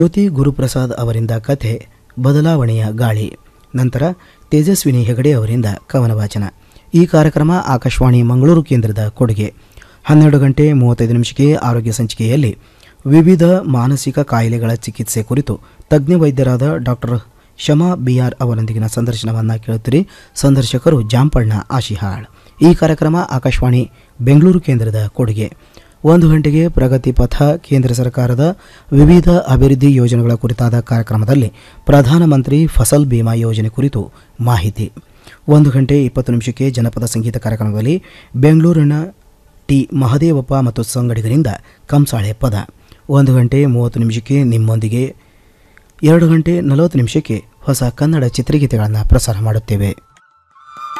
ಜ್ಯೋತಿ ಗುರುಪ್ರಸಾದ್ ಅವರಿಂದ ಕಥೆ ಬದಲಾವಣೆಯ ಗಾಳಿ ನಂತರ ತೇಜಸ್ವಿನಿ ಹೆಗಡೆ ಅವರಿಂದ ಕವನ ವಾಚನ ಈ ಕಾರ್ಯಕ್ರಮ ಆಕಾಶವಾಣಿ ಮಂಗಳೂರು ಕೇಂದ್ರದ ಕೊಡುಗೆ ಹನ್ನೆರಡು ಗಂಟೆ ಮೂವತ್ತೈದು ನಿಮಿಷಕ್ಕೆ ಆರೋಗ್ಯ ಸಂಚಿಕೆಯಲ್ಲಿ ವಿವಿಧ ಮಾನಸಿಕ ಕಾಯಿಲೆಗಳ ಚಿಕಿತ್ಸೆ ಕುರಿತು ತಜ್ಞ ವೈದ್ಯರಾದ ಡಾಕ್ಟರ್ ಶಮಾ ಬಿಆರ್ ಅವರೊಂದಿಗಿನ ಸಂದರ್ಶನವನ್ನು ಕೇಳುತ್ತೀರಿ ಸಂದರ್ಶಕರು ಜಾಂಪಣ್ಣ ಆಶಿಹಾಳ್ ಈ ಕಾರ್ಯಕ್ರಮ ಆಕಾಶವಾಣಿ ಬೆಂಗಳೂರು ಕೇಂದ್ರದ ಕೊಡುಗೆ ಒಂದು ಗಂಟೆಗೆ ಪ್ರಗತಿ ಪಥ ಕೇಂದ್ರ ಸರ್ಕಾರದ ವಿವಿಧ ಅಭಿವೃದ್ಧಿ ಯೋಜನೆಗಳ ಕುರಿತಾದ ಕಾರ್ಯಕ್ರಮದಲ್ಲಿ ಪ್ರಧಾನಮಂತ್ರಿ ಫಸಲ್ ಬಿಮಾ ಯೋಜನೆ ಕುರಿತು ಮಾಹಿತಿ ಒಂದು ಗಂಟೆ ಇಪ್ಪತ್ತು ನಿಮಿಷಕ್ಕೆ ಜನಪದ ಸಂಗೀತ ಕಾರ್ಯಕ್ರಮದಲ್ಲಿ ಬೆಂಗಳೂರಿನ ಟಿ ಮಹದೇವಪ್ಪ ಮತ್ತು ಸಂಗಡಿಗರಿಂದ ಕಂಸಾಳೆ ಪದ ಒಂದು ಗಂಟೆ ಮೂವತ್ತು ನಿಮಿಷಕ್ಕೆ ನಿಮ್ಮೊಂದಿಗೆ ಎರಡು ಗಂಟೆ ನಲವತ್ತು ನಿಮಿಷಕ್ಕೆ ಹೊಸ ಕನ್ನಡ ಚಿತ್ರಗೀತೆಗಳನ್ನು ಪ್ರಸಾರ ಮಾಡುತ್ತೇವೆ